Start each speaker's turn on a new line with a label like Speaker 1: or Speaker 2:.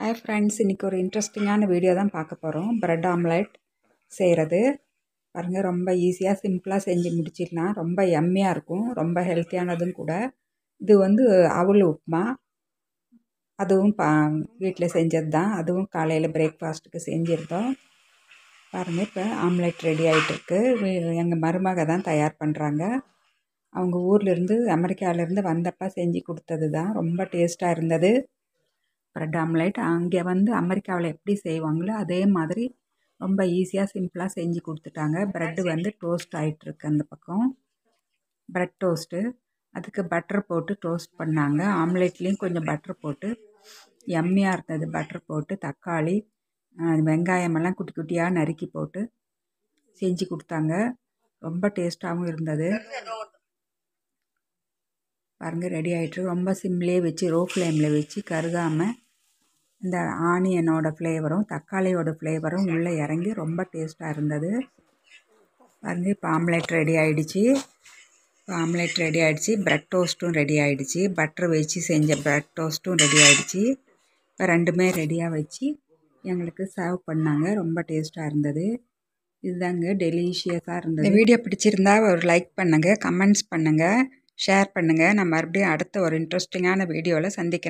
Speaker 1: hi friends இன்றைக்கி ஒரு இன்ட்ரெஸ்டிங்கான வீடியோ தான் பார்க்க போகிறோம் ப்ரெட் ஆம்லெட் செய்கிறது பாருங்கள் ரொம்ப ஈஸியாக சிம்பிளாக செஞ்சு முடிச்சிடலாம் ரொம்ப எம்மியாக இருக்கும் ரொம்ப ஹெல்த்தியானதும் கூட இது வந்து அவல் உப்புமா அதுவும் பா வீட்டில் செஞ்சது தான் அதுவும் காலையில் பிரேக்ஃபாஸ்ட்டுக்கு செஞ்சுருந்தோம் பாருங்கள் இப்போ ஆம்லெட் ரெடி ஆகிட்டுருக்கு எங்கள் மருமக தான் தயார் பண்ணுறாங்க அவங்க ஊர்லேருந்து அமெரிக்காவிலேருந்து வந்தப்போ செஞ்சு கொடுத்தது தான் ரொம்ப டேஸ்ட்டாக இருந்தது ப்ரெட் ஆம்லெட் அங்கே வந்து அமெரிக்காவில் எப்படி செய்வாங்களோ அதே மாதிரி ரொம்ப ஈஸியாக சிம்பிளாக செஞ்சு கொடுத்துட்டாங்க ப்ரெட்டு வந்து டோஸ்ட் ஆகிட்டுருக்கு அந்த பக்கம் ப்ரெட் டோஸ்ட்டு அதுக்கு பட்டர் போட்டு டோஸ்ட் பண்ணாங்க ஆம்லெட்லேயும் கொஞ்சம் பட்டர் போட்டு எம்மியாக இருந்தது பட்டர் போட்டு தக்காளி வெங்காயமெல்லாம் குட்டி குட்டியாக நறுக்கி போட்டு செஞ்சு கொடுத்தாங்க ரொம்ப டேஸ்ட்டாகவும் இருந்தது பாருங்கள் ரெடி ஆகிட்டு ரொம்ப சிம்லேயே வச்சு ரோ ஃப்ளேமில் வச்சு கருகாமல் இந்த ஆனியனோட ஃப்ளேவரும் தக்காளியோட ஃப்ளேவரும் உள்ளே இறங்கி ரொம்ப டேஸ்ட்டாக இருந்தது பாருங்கள் இப்போ ஆம்லெட் ரெடி ஆகிடுச்சி இப்போ ஆம்லெட் ரெடி ஆகிடுச்சி ப்ரெட் டோஸ்ட்டும் ரெடி ஆகிடுச்சி பட்டர் வச்சு செஞ்ச ப்ரெட் டோஸ்ட்டும் ரெடி ஆகிடுச்சி இப்போ ரெண்டுமே ரெடியாக வச்சு எங்களுக்கு சர்வ் பண்ணாங்க ரொம்ப டேஸ்ட்டாக இருந்தது இதுதாங்க டெலிஷியஸாக இருந்தது இந்த வீடியோ பிடிச்சிருந்தா ஒரு லைக் பண்ணுங்கள் கமெண்ட்ஸ் பண்ணுங்கள் ஷேர் பண்ணுங்கள் நான் மறுபடியும் அடுத்த ஒரு இன்ட்ரெஸ்டிங்கான வீடியோவில் சந்திக்கிறேன்